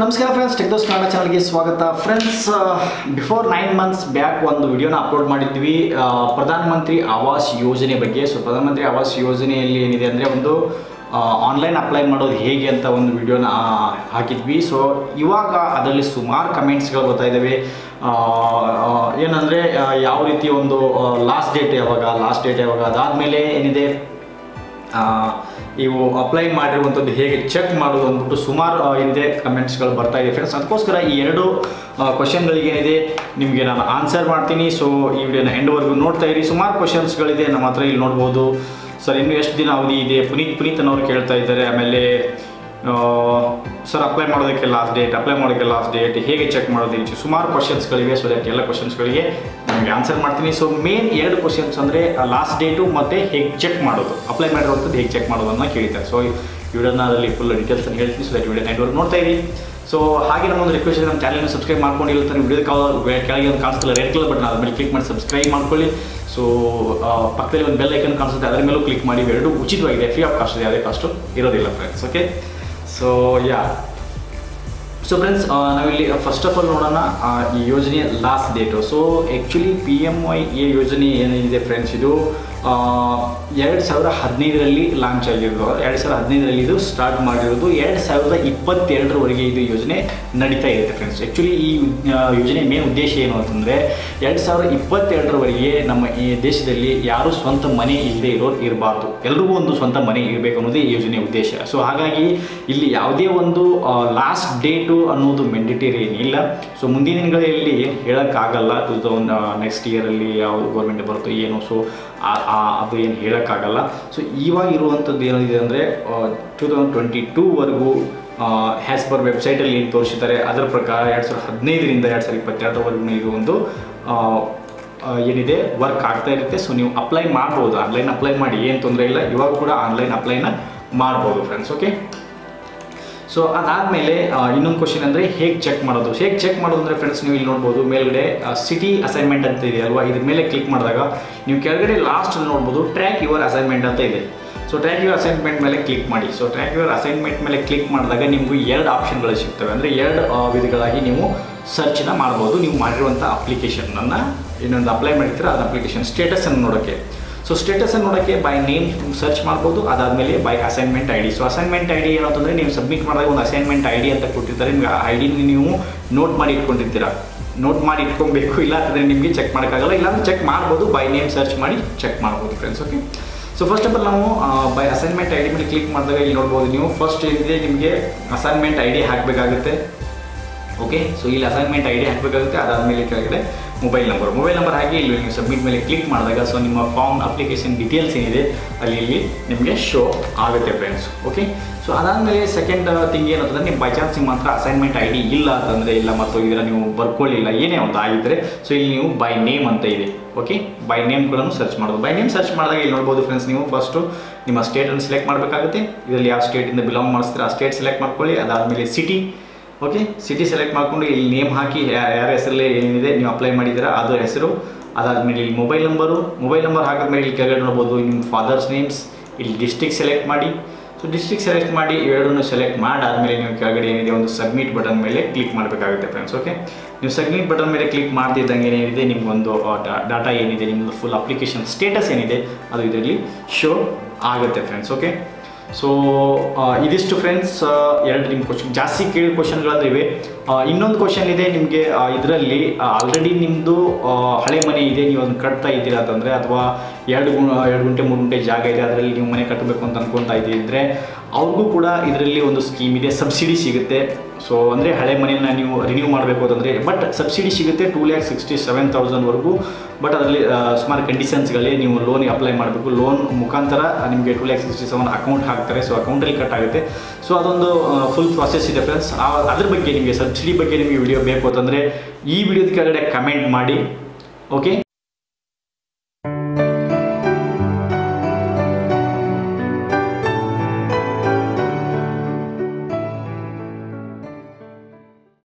ನಮಸ್ಕಾರ ಫ್ರೆಂಡ್ಸ್ ಟೆಕ್ದೋಸ್ ಕನ್ನಡ ಚಾನಲ್ಗೆ ಸ್ವಾಗತ friends before nine months back ಒಂದು ವಿಡಿಯೋನ ಅಪ್ಲೋಡ್ ಮಾಡಿದ್ವಿ ಆ, ಪ್ರಧಾನಮಂತ್ರಿ ಆವಾಸ್ ಯೋಜನೆ ಬಗ್ಗೆ ಸೊ ಪ್ರಧಾನಮಂತ್ರಿ ಆವಾಸ್ ಯೋಜನೆಯಲ್ಲಿ ಏನಿದೆ ಅಂದರೆ ಒಂದು ಆನ್ಲೈನ್ ಅಪ್ಲೈ ಮಾಡೋದು ಹೇಗೆ ಅಂತ ಒಂದು ವಿಡಿಯೋನ ಹಾಕಿದ್ವಿ ಸೊ ಇವಾಗ ಅದರಲ್ಲಿ ಸುಮಾರು ಕಮೆಂಟ್ಸ್ಗಳು ಬರ್ತಾ ಇದ್ದಾವೆ ಏನಂದರೆ ಯಾವ ರೀತಿ ಒಂದು ಲಾಸ್ಟ್ ಡೇಟ್ ಯಾವಾಗ ಲಾಸ್ಟ್ ಡೇಟ್ ಯಾವಾಗ ಅದಾದಮೇಲೆ ಏನಿದೆ ಆ, ಇವು ಅಪ್ಲೈ ಮಾಡಿರುವಂಥದ್ದು ಹೇಗೆ ಚೆಕ್ ಮಾಡೋದು ಅಂದ್ಬಿಟ್ಟು ಸುಮಾರು ಆ, ಏನಿದೆ ಕಮೆಂಟ್ಸ್ಗಳು ಬರ್ತಾ ಇದೆ ಫ್ರೆಂಡ್ಸ್ ಅದಕ್ಕೋಸ್ಕರ ಈ ಎರಡು ಕ್ವಶನ್ಗಳಿಗೆ ಏನಿದೆ ನಿಮಗೆ ನಾನು ಆನ್ಸರ್ ಮಾಡ್ತೀನಿ ಸೊ ಈ ವಿಡಿಯೋನ ಎಂಡ್ವರೆಗೂ ನೋಡ್ತಾ ಇರಿ ಸುಮಾರು ಕ್ವಶನ್ಸ್ಗಳಿದೆ ನಮ್ಮ ಹತ್ರ ಇಲ್ಲಿ ನೋಡ್ಬೋದು ಸರ್ ಇನ್ನು ಎಷ್ಟು ದಿನ ಅವಧಿ ಇದೆ ಪುನೀತ್ ಪುನೀತ್ ಅನ್ನೋರು ಕೇಳ್ತಾ ಇದ್ದಾರೆ ಆಮೇಲೆ ಸರ್ ಅಪ್ಲೈ ಮಾಡೋದಕ್ಕೆ ಲಾಸ್ಟ್ ಡೇಟ್ ಅಪ್ಲೈ ಮಾಡೋದಕ್ಕೆ ಲಾಸ್ಟ್ ಡೇಟ್ ಹೇಗೆ ಚೆಕ್ ಮಾಡೋದು ಈ ಸುಮಾರು ಕ್ವಶನ್ಸ್ಗಳಿವೆ ಸೊ ದಟ್ ಎಲ್ಲ ಕ್ವಶನ್ಸ್ಗಳಿಗೆ ನಿಮಗೆ ಆನ್ಸರ್ ಮಾಡ್ತೀನಿ ಸೊ ಮೇನ್ ಎರಡು ಕ್ವಶನ್ಸ್ ಅಂದರೆ ಲಾಸ್ಟ್ ಡೇಟು ಮತ್ತು ಹೇಗೆ ಚೆಕ್ ಮಾಡೋದು ಅಪ್ಲೈ ಮಾಡಿರುವಂಥದ್ದು ಹೇಗೆ ಚೆಕ್ ಮಾಡೋದು ಅನ್ನೋ ಕೇಳಿದ್ದಾರೆ ಸೊ ಈ ವಿಡಿಯೋನ ಅದರಲ್ಲಿ ಫುಲ್ ಡೀಟೇಲ್ಸ್ ಅನ್ನು ಹೇಳ್ತೀನಿ ಸೊ ದಟ್ ವಿಡಿಯೋ ನೆಟ್ವರ್ಕ್ ನೋಡ್ತಾ ಇರಿ ಸೊ ಹಾಗೆ ನಮ್ಮ ಒಂದು ರಿಕ್ವೆಸ್ಟ್ ನಮ್ಮ ಚಾನಲ್ನ ಸಬ್ಸ್ಕ್ರೈಬ್ ಮಾಡ್ಕೊಂಡಿಲ್ಲ ತಾನೆ ವಿಡಿಯೋ ಕೆಳಗೆ ಒಂದು ಕಾಣಿಸ್ತಿಲ್ಲ ರೆಡ್ ಕಲರ್ ಬಟನ್ ಅದ್ರ ಮೇಲೆ ಕ್ಲಿಕ್ ಮಾಡಿ ಸಬ್ಸ್ಕ್ರೈಬ್ ಮಾಡ್ಕೊಳ್ಳಿ ಸೊ ಪಕ್ಕದಲ್ಲಿ ಒಂದು ಬೆಲ್ ಐಕನ್ ಕಾಣಿಸುತ್ತೆ ಅದರ ಮೇಲೂ ಕ್ಲಿಕ್ ಮಾಡಿ ಎರಡು ಉಚಿತವಾಗಿದೆ ಫ್ರೀ ಆಫ್ ಕಾಸ್ಟ್ ಇದೆ ಯಾವುದೇ ಕಾಸ್ಟು ಇರೋದಿಲ್ಲ friends okay so yeah so friends ನಾವಿಲ್ಲಿ ಫಸ್ಟ್ ಆಫ್ ಆಲ್ ನೋಡೋಣ ಆ, ಈ ಯೋಜನೆಯ last date so actually P M Y A ಯೋಜನೆ ಏನಿದೆ ಫ್ರೆಂಡ್ಸ್ ಇದು ಎರಡು ಸಾವಿರ ಹದಿನೈದರಲ್ಲಿ ಲಾಂಚ್ ಆಗಿರೋದು ಎರಡು ಸಾವಿರದ ಹದಿನೈದರಲ್ಲಿ ಇದು ಸ್ಟಾರ್ಟ್ ಮಾಡಿರೋದು ಎರಡು ಸಾವಿರದ ಇಪ್ಪತ್ತೆರಡರವರೆಗೆ ಇದು ಯೋಜನೆ ನಡೀತಾ ಇರುತ್ತೆ ಫ್ರೆಂಡ್ಸ್ ಆ್ಯಕ್ಚುಲಿ ಈ ಆ, ಯೋಜನೆ ಮೇನ್ ಉದ್ದೇಶ ಏನು ಅಂತಂದರೆ ಎರಡು ಸಾವಿರದ ಇಪ್ಪತ್ತೆರಡರವರೆಗೆ ನಮ್ಮ ಈ ದೇಶದಲ್ಲಿ ಯಾರೂ ಸ್ವಂತ ಮನೆ ಇಲ್ಲದೆ ಇರೋರು ಇರಬಾರ್ದು ಎಲ್ರಿಗೂ ಒಂದು ಸ್ವಂತ ಮನೆ ಇರಬೇಕು ಅನ್ನೋದೇ ಈ ಯೋಜನೆಯ ಉದ್ದೇಶ ಸೊ ಹಾಗಾಗಿ ಇಲ್ಲಿ ಯಾವುದೇ ಒಂದು ಲಾಸ್ಟ್ ಡೇಟು ಅನ್ನೋದು ಮೆಂಡಿಟರಿ ಏನಿಲ್ಲ ಸೊ ಮುಂದಿನ ದಿನಗಳಲ್ಲಿ ಹೇಳೋಕ್ಕಾಗಲ್ಲ ಟು ತೌಸಂಡ್ ನೆಕ್ಸ್ಟ್ ಇಯರಲ್ಲಿ ಯಾವ ಗೌರ್ಮೆಂಟ್ ಬರುತ್ತೋ ಏನು ಸೊ ಅದು ಏನು ಹೇಳೋಕ್ಕಾಗಲ್ಲ ಸೊ ಇವಾಗ ಇರುವಂಥದ್ದು ಏನಿದೆ ಅಂದರೆ ಟೂ ತೌಸಂಡ್ ಟ್ವೆಂಟಿ ಟೂವರೆಗೂ ಹ್ಯಾಸ್ ಪರ್ ವೆಬ್ಸೈಟಲ್ಲಿ ಏನು ತೋರಿಸಿದ್ದಾರೆ ಅದರ ಪ್ರಕಾರ ಎರಡು ಸಾವಿರದ ಹದಿನೈದರಿಂದ ಎರಡು ಸಾವಿರದ ಇಪ್ಪತ್ತೆರಡರವರೆಗೂ ಇದು ಒಂದು ಆ, ಆ, ಏನಿದೆ ವರ್ಕ್ ಆಗ್ತಾ ಇರುತ್ತೆ ಸೊ ನೀವು ಅಪ್ಲೈ ಮಾಡ್ಬೋದು ಆನ್ಲೈನ್ ಅಪ್ಲೈ ಮಾಡಿ ಏನು ತೊಂದರೆ ಇಲ್ಲ ಇವಾಗ ಕೂಡ ಆನ್ಲೈನ್ ಅಪ್ಲೈನ ಮಾಡ್ಬೋದು ಫ್ರೆಂಡ್ಸ್ ಓಕೆ ಸೊ ಅದಾದಮೇಲೆ ಇನ್ನೊಂದು ಕ್ವಶನ್ ಅಂದರೆ ಹೇಗೆ ಚೆಕ್ ಮಾಡೋದು ಹೇಗೆ ಚೆಕ್ ಮಾಡೋದು ಅಂದರೆ ಫ್ರೆಂಡ್ಸ್ ನೀವು ಇಲ್ಲಿ ನೋಡ್ಬೋದು ಮೇಲ್ಗಡೆ ಸಿಟಿ ಅಸೈನ್ಮೆಂಟ್ ಅಂತ ಇದೆ ಅಲ್ವಾ ಇದ್ರ ಮೇಲೆ ಕ್ಲಿಕ್ ಮಾಡಿದಾಗ ನೀವು ಕೆಳಗಡೆ ಲಾಸ್ಟಲ್ಲಿ ನೋಡ್ಬೋದು ಟ್ರ್ಯಾಕ್ ಯುವರ್ ಅಸೈನ್ಮೆಂಟ್ ಅಂತ ಇದೆ ಸೊ ಟ್ರ್ಯಾಕ್ ಯುವರ್ ಅಸೈನ್ಮೆಂಟ್ ಮೇಲೆ ಕ್ಲಿಕ್ ಮಾಡಿ ಸೊ ಟ್ರ್ಯಾಕ್ ಯುವರ್ ಅಸೈನ್ಮೆಂಟ್ ಮೇಲೆ ಕ್ಲಿಕ್ ಮಾಡಿದಾಗ ನಿಮಗೂ ಎರಡು ಆಪ್ಷನ್ಗಳು ಸಿಗ್ತವೆ ಅಂದರೆ ಎರಡು ಆ, ವಿಧಗಳಾಗಿ ನೀವು ಸರ್ಚನ್ನ ಮಾಡ್ಬೋದು ನೀವು ಮಾಡಿರುವಂಥ ಅಪ್ಲಿಕೇಶನನ್ನು ಇನ್ನೊಂದು ಅಪ್ಲೈ ಮಾಡಿರ್ತೀರ ಅದು ಅಪ್ಲಿಕೇಶನ್ ಸ್ಟೇಟಸನ್ನು ನೋಡೋಕ್ಕೆ ಸೊ ಸ್ಟೇಟಸನ್ನು ನೋಡೋಕ್ಕೆ ಬೈ ನೇಮ್ ಸರ್ಚ್ ಮಾಡ್ಬೋದು ಅದಾದಮೇಲೆ by assignment I D so assignment I D ಏನಂತಂದರೆ ನೀವು ಸಬ್ಮಿಟ್ ಮಾಡಿದಾಗ ಒಂದು ಅಸೈನ್ಮೆಂಟ್ ಐ ಡಿ ಅಂತ ಕೊಟ್ಟಿರ್ತಾರೆ ನಿಮ್ಗೆ ಐ ಡಿ ನೀವು ನೋಟ್ ಮಾಡಿ ಇಟ್ಕೊಂಡಿರ್ತೀರ ನೋಟ್ ಮಾಡಿ ಇಟ್ಕೊಬೇಕು ಇಲ್ಲ ಅಂತಂದರೆ ನಿಮಗೆ ಚೆಕ್ ಮಾಡೋಕ್ಕಾಗಲ್ಲ ಇಲ್ಲಾಂದ್ರೆ ಚೆಕ್ ಮಾಡ್ಬೋದು ಬೈ ನೇಮ್ ಸರ್ಚ್ ಮಾಡಿ ಚೆಕ್ ಮಾಡ್ಬೋದು friends okay so first of all ನಾವು ಬೈ ಅಸೈನ್ಮೆಂಟ್ ಐ ಡಿ ಮೇಲೆ ಕ್ಲಿಕ್ ಮಾಡಿದಾಗ ಇಲ್ಲಿ ನೋಡ್ಬೋದು ನೀವು ಫಸ್ಟ್ ಏನಿದೆ ನಿಮಗೆ ಅಸೈನ್ಮೆಂಟ್ ಐ ಡಿ ಹಾಕಬೇಕಾಗುತ್ತೆ ಓಕೆ ಸೊ ಇಲ್ಲಿ ಅಸೈನ್ಮೆಂಟ್ ಐ ಡಿ ಹಾಕಬೇಕಾಗುತ್ತೆ ಅದಾದಮೇಲೆ ಕೆಳಗಡೆ ಮೊಬೈಲ್ ನಂಬರ್ ಮೊಬೈಲ್ ನಂಬರ್ ಹಾಕಿ ಇಲ್ಲಿ ನೀವು ಸಬ್ಮಿಟ್ ಮೇಲೆ ಕ್ಲಿಕ್ ಮಾಡಿದಾಗ ಸೊ ನಿಮ್ಮ ಫಾರ್ಮ್ ಅಪ್ಲಿಕೇಶನ್ ಡೀಟೇಲ್ಸ್ ಏನಿದೆ ಅಲ್ಲಿ ಇಲ್ಲಿ ನಿಮಗೆ ಶೋ ಆಗುತ್ತೆ ಫ್ರೆಂಡ್ಸ್ ಓಕೆ ಸೊ ಅದಾದಮೇಲೆ ಸೆಕೆಂಡ್ ಥಿಂಗ್ ಏನು ಅಂತಂದರೆ ನೀವು ಬೈ ಚಾನ್ಸ್ ನಿಮ್ಮ ಹತ್ರ ಅಸೈನ್ಮೆಂಟ್ ಐ ಡಿ ಇಲ್ಲ ಅಂತಂದರೆ ಇಲ್ಲ ಮತ್ತು ಇದರ ನೀವು ಬರ್ಕೊಳ್ಳಿಲ್ಲ ಏನೇ ಒಂದು ಆಗಿದ್ದರೆ ಸೊ ಇಲ್ಲಿ ನೀವು ಬೈ ನೇಮ್ ಅಂತ ಇದೆ ಓಕೆ ಬೈ ನೇಮ್ ಕೂಡ ಸರ್ಚ್ ಮಾಡೋದು ಬೈ ನೇಮ್ ಸರ್ಚ್ ಮಾಡಿದಾಗ ಇಲ್ಲಿ ನೋಡ್ಬೋದು ಫ್ರೆಂಡ್ಸ್ ನೀವು ಫಸ್ಟು ನಿಮ್ಮ ಸ್ಟೇಟನ್ನು ಸೆಲೆಕ್ಟ್ ಮಾಡಬೇಕಾಗುತ್ತೆ ಇದರಲ್ಲಿ ಯಾವ ಸ್ಟೇಟಿಂದ ಬಿಲಾಂಗ್ ಮಾಡಿಸ್ತೀರ ಆ ಸ್ಟೇಟ್ ಸೆಲೆಕ್ಟ್ ಮಾಡ್ಕೊಳ್ಳಿ ಅದಾದಮೇಲೆ ಸಿಟಿ ಓಕೆ ಸಿಟಿ ಸೆಲೆಕ್ಟ್ ಮಾಡಿಕೊಂಡು ಇಲ್ಲಿ ನೇಮ್ ಹಾಕಿ ಯಾ- ಯಾರ ಹೆಸರಲ್ಲಿ ಏನಿದೆ ನೀವು ಅಪ್ಲೈ ಮಾಡಿದ್ದೀರಾ ಅದರ ಹೆಸರು ಅದಾದಮೇಲೆ ಇಲ್ಲಿ ಮೊಬೈಲ್ ನಂಬರು ಮೊಬೈಲ್ ನಂಬರ್ ಹಾಕಿದ್ಮೇಲೆ ಇಲ್ಲಿ ಕೆಳಗಡೆ ನೋಡ್ಬೋದು ನಿಮ್ಮ ಫಾದರ್ಸ್ ನೇಮ್ಸ್ ಇಲ್ಲಿ ಡಿಸ್ಟಿಕ್ ಸೆಲೆಕ್ಟ್ ಮಾಡಿ ಸೊ ಡಿಸ್ಟಿಕ್ ಸೆಲೆಕ್ಟ್ ಮಾಡಿ ಇವೆರಡನ್ನು ಸೆಲೆಕ್ಟ್ ಮಾಡಾದಮೇಲೆ ನೀವು ಕೆಳಗಡೆ ಏನಿದೆ ಒಂದು ಸಬ್ಮಿಟ್ ಬಟನ್ ಮೇಲೆ ಕ್ಲಿಕ್ ಮಾಡಬೇಕಾಗುತ್ತೆ ಫ್ರೆಂಡ್ಸ್ ಓಕೆ ನೀವು ಸಬ್ಮಿಟ್ ಬಟನ್ ಮೇಲೆ ಕ್ಲಿಕ್ ಮಾಡ್ತಿದ್ದಂಗೆ ಏನಿದೆ ನಿಮ್ಗೊಂದು ಡಾಟಾ ಏನಿದೆ ನಿಮ್ಮದು ಫುಲ್ ಅಪ್ಲಿಕೇಶನ್ ಸ್ಟೇಟಸ್ ಏನಿದೆ ಅದು ಇದರಲ್ಲಿ ಶೋ ಆಗುತ್ತೆ ಫ್ರೆಂಡ್ಸ್ ಓಕೆ ಸೊ ಇದಿಷ್ಟು ಫ್ರೆಂಡ್ಸ್ ಎರಡು ನಿಮ್ಮ ಕ್ವಶನ್ ಜಾಸ್ತಿ ಕೇಳಿದ ಕ್ವಶನ್ಗಳಂದ್ರೆ ಇವೆ ಆ, ಇನ್ನೊಂದು ಕ್ವಶನ್ ಇದೆ ನಿಮಗೆ ಇದರಲ್ಲಿ ಆಲ್ರೆಡಿ ನಿಮ್ಮದು ಹಳೆ ಮನೆ ಇದೆ ನೀವು ಅದನ್ನು ಕಟ್ತಾ ಇದ್ದೀರಾ ಅಂತಂದರೆ ಅಥವಾ ಎರಡು ಗು ಎರಡು ಗುಂಟೆ ಮೂರು ಗುಂಟೆ ಜಾಗ ಇದೆ ಅದರಲ್ಲಿ ನೀವು ಮನೆ ಕಟ್ಟಬೇಕು ಅಂತ ಅನ್ಕೊತಾ ಇದ್ದಿದ್ರೆ ಅವ್ರಿಗೂ ಕೂಡ ಇದರಲ್ಲಿ ಒಂದು ಸ್ಕೀಮ್ ಇದೆ ಸಬ್ಸಿಡಿ ಸಿಗುತ್ತೆ ಸೊ ಅಂದರೆ ಹಳೆ ಮನೆಯನ್ನು ನೀವು ರಿನ್ಯೂ ಮಾಡಬೇಕು ಅಂತಂದರೆ ಬಟ್ ಸಬ್ಸಿಡಿ ಸಿಗುತ್ತೆ ಟೂ ಲ್ಯಾಕ್ ಸಿಕ್ಸ್ಟಿ ಸೆವೆನ್ ತೌಸಂಡ್ವರೆಗೂ ಬಟ್ ಅದರಲ್ಲಿ ಆ, ಸುಮಾರು ಕಂಡೀಷನ್ಸ್ಗಳೇ ನೀವು ಲೋನಿಗೆ ಅಪ್ಲೈ ಮಾಡಬೇಕು ಲೋನ್ ಮುಖಾಂತರ ನಿಮಗೆ two lakh sixty seven account ಹಾಕ್ತಾರೆ ಸೊ ಅಕೌಂಟಲ್ಲಿ ಕಟ್ ಆಗುತ್ತೆ ಸೊ ಅದೊಂದು ಫುಲ್ ಪ್ರಾಸೆಸ್ ಇದೆ ಫ್ರೆಂಡ್ಸ್ ಅದ್ರ ಬಗ್ಗೆ ನಿಮಗೆ ಸಬ್ಸಿಡಿ ಬಗ್ಗೆ ನಿಮಗೆ ವಿಡಿಯೋ ಬೇಕು ಅಂತಂದರೆ ಈ ವಿಡಿಯೋದ ಕೆಳಗಡೆ ಕಮೆಂಟ್ ಮಾಡಿ ಓಕೆ